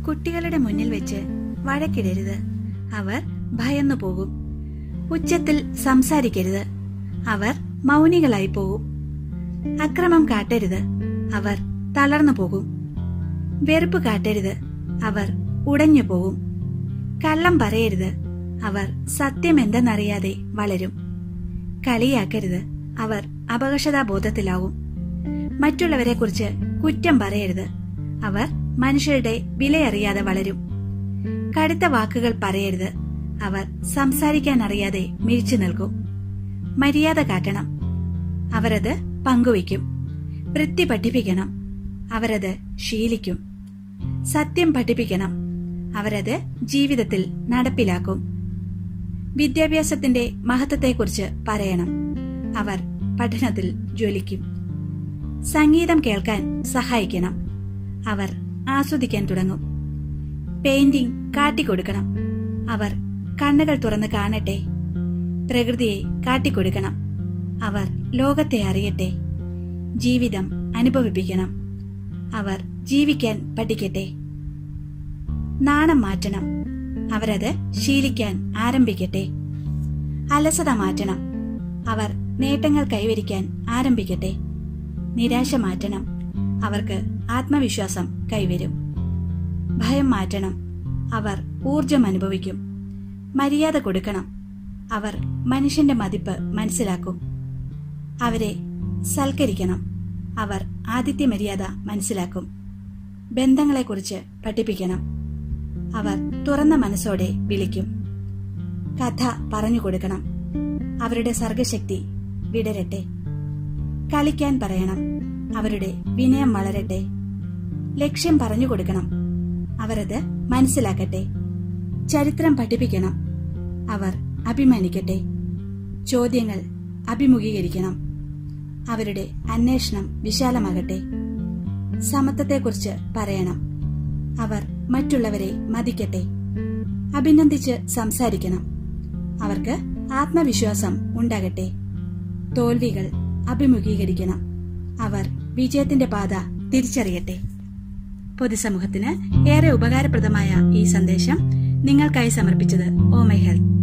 കുട്ടികളുടെ മുന്നിൽ വെച്ച് വഴക്കിടരുത് അവർ ഭയന്നു പോകും ഉച്ചത്തിൽ സംസാരിക്കരുത് അവർ മൗനികളായി പോകും അക്രമം കാട്ടരുത് അവർ തളർന്നു പോകും വെറുപ്പ് കാട്ടരുത് അവർ ഉടഞ്ഞു പോകും കള്ളം പറയരുത് അവർ സത്യം എന്തെന്നറിയാതെ വളരും കളിയാക്കരുത് അവർ അപകർഷതാബോധത്തിലാവും മറ്റുള്ളവരെക്കുറിച്ച് കുറ്റം പറയരുത് അവർ മനുഷ്യരുടെ വിലയറിയാതെ വളരും കടുത്ത വാക്കുകൾ പറയരുത് അവർ സംസാരിക്കാൻ അറിയാതെ മിഴിച്ചു നിൽക്കും മര്യാദ കാട്ടണം അവരത് പങ്കുവയ്ക്കും വൃത്തി പഠിപ്പിക്കണം അവരത് ശീലിക്കും സത്യം പഠിപ്പിക്കണം അവരത് ജീവിതത്തിൽ നടപ്പിലാക്കും വിദ്യാഭ്യാസത്തിന്റെ മഹത്വത്തെക്കുറിച്ച് പറയണം അവർ പഠനത്തിൽ ജ്വലിക്കും സംഗീതം കേൾക്കാൻ സഹായിക്കണം അവർ ആസ്വദിക്കാൻ തുടങ്ങും പെയിന്റിംഗ് കാട്ടിക്കൊടുക്കണം അവർ കണ്ണുകൾ തുറന്ന് കാണട്ടെ പ്രകൃതിയെ കാട്ടിക്കൊടുക്കണം അവർ ലോകത്തെ അറിയട്ടെ ജീവിതം അനുഭവിപ്പിക്കണം അവർ ജീവിക്കാൻ പഠിക്കട്ടെ നാണം മാറ്റണം അവരത് ശീലിക്കാൻ ആരംഭിക്കട്ടെ അലസത മാറ്റണം അവർ നേട്ടങ്ങൾ കൈവരിക്കാൻ ആരംഭിക്കട്ടെ നിരാശ മാറ്റണം അവർക്ക് ആത്മവിശ്വാസം കൈവരും ഭയം മാറ്റണം അവർ ഊർജം അനുഭവിക്കും മര്യാദ കൊടുക്കണം അവർ മനുഷ്യന്റെ മതിപ്പ് മനസ്സിലാക്കും അവരെ സൽക്കരിക്കണം അവർ ആദിത്യ മര്യാദ മനസ്സിലാക്കും ബന്ധങ്ങളെക്കുറിച്ച് പഠിപ്പിക്കണം അവർ തുറന്ന മനസ്സോടെ വിളിക്കും കഥ പറഞ്ഞു കൊടുക്കണം അവരുടെ സർഗശക്തി വിടരട്ടെ കളിക്കാൻ പറയണം അവരുടെ വിനയം വളരട്ടെ ലക്ഷ്യം പറഞ്ഞു കൊടുക്കണം അവരത് മനസ്സിലാക്കട്ടെ ചരിത്രം പഠിപ്പിക്കണം അവർ അഭിമാനിക്കട്ടെ ചോദ്യങ്ങൾ അഭിമുഖീകരിക്കണം അവരുടെ അന്വേഷണം വിശാലമാകട്ടെ സമത്വത്തെക്കുറിച്ച് പറയണം അവർ മറ്റുള്ളവരെ മതിക്കട്ടെ അഭിനന്ദിച്ച് സംസാരിക്കണം അവർക്ക് ആത്മവിശ്വാസം ഉണ്ടാകട്ടെ തോൽവികൾ അഭിമുഖീകരിക്കണം അവർ വിജയത്തിന്റെ പാത തിരിച്ചറിയട്ടെ പൊതുസമൂഹത്തിന് ഏറെ ഉപകാരപ്രദമായ ഈ സന്ദേശം നിങ്ങൾക്കായി സമർപ്പിച്ചത് ഓ മൈ ഹെൽത്ത്